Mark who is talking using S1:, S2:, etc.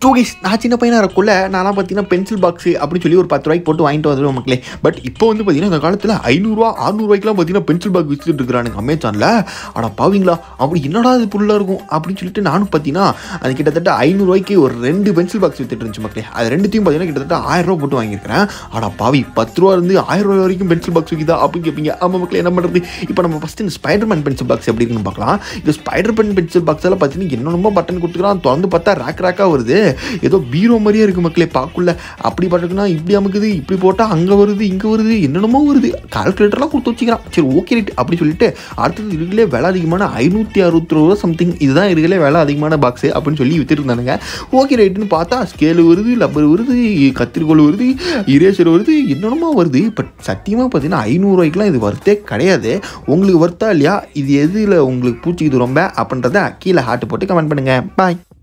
S1: so நான் சின்ன பையனாக இருக்கக்குள்ள நான்லாம் பார்த்தீங்கன்னா பென்சில் பாக்ஸ் அப்படின்னு சொல்லி ஒரு பத்து ரூபாய்க்கு போட்டு வாங்கிட்டு வந்துடுவோம் மக்களே பட் இப்போ வந்து பார்த்தீங்கன்னா இந்த காலத்தில் ஐநூறுரூவா அறுநூறுவாய்க்குலாம் பார்த்தீங்கன்னா பென்சில் பாக்ஸ் விற்றுட்டு இருக்கிறானுங்க அமேசானில் ஆனால் பாவீங்களா அப்படி என்னடா இது புல்லாக இருக்கும் அப்படின்னு சொல்லிட்டு நானும் பார்த்தீங்கன்னா அது கிட்டத்தட்ட ஐநூறுரூவாய்க்கு ஒரு ரெண்டு பென்சில் பாக்ஸ் வித்துட்டு இருந்துச்சு மக்களே அது ரெண்டுத்தையும் பார்த்தீங்கன்னா கிட்டத்தட்ட ஆயிரம் ரூபா போட்டு வாங்கியிருக்கிறேன் ஆனால் பாவி பத்து ரூபா இருந்து ஆயிரம் ரூபாய் வரைக்கும் பென்சில் பாக்ஸ் விற்கிதா அப்படின்னு கேட்பீங்க ஆமாம் மக்களே என்ன பண்ணுறது இப்போ நம்ம ஃபஸ்ட்டு இந்த ஸ்பைடர்மேன் பென்சில் பாக்ஸ் எப்படி இருக்குன்னு பார்க்கலாம் இந்த ஸ்பைடர் பென் பென்சில் பாக்ஸ் எல்லாம் பார்த்தீங்கன்னா என்னென்னமோ பட்டன் கொடுத்துக்கிறான் திறந்து பார்த்தா ரேக் ரேக்காக வருது ஏதோ பீரோ மாதிரியே இருக்குது மக்களே பார்க்குள்ள அப்படி பார்த்துக்குன்னா இப்படி அமுக்குது இப்படி போட்டால் அங்கே வருது இங்கே வருது என்னென்னமோ வருது கால்குலேட்டர்லாம் கொடுத்து வச்சுக்கிறான் சரி ஓகே ரைட் அப்படி சொல்லிட்டு அடுத்தது இருக்குல்லே விலை அதிகமான ஐநூற்றி அறுபத்தி ரூபா சம்திங் இதுதான் இருக்குல்லே விலை அதிகமான பாக்ஸு அப்படின்னு சொல்லி வித்துட்டு இருந்தானுங்க ஓகே ரைட்டுன்னு பார்த்தா ஸ்கேலு வருது லப்பர் வருது கத்திரிக்கோல் வருது இரேசர் வருது என்னென்னமோ வருது பட் சத்தியமாக பார்த்தீங்கன்னா ஐநூறுரூவாய்க்குலாம் இது வர்த்தே கிடையாது உங்களுக்கு வர்த்தா இல்லையா இது எதில் உங்களுக்கு பூச்சிக்குது ரொம்ப அப்படின்றத கீழே ஹார்ட் போட்டு கமெண்ட் பண்ணுங்கள் பாய்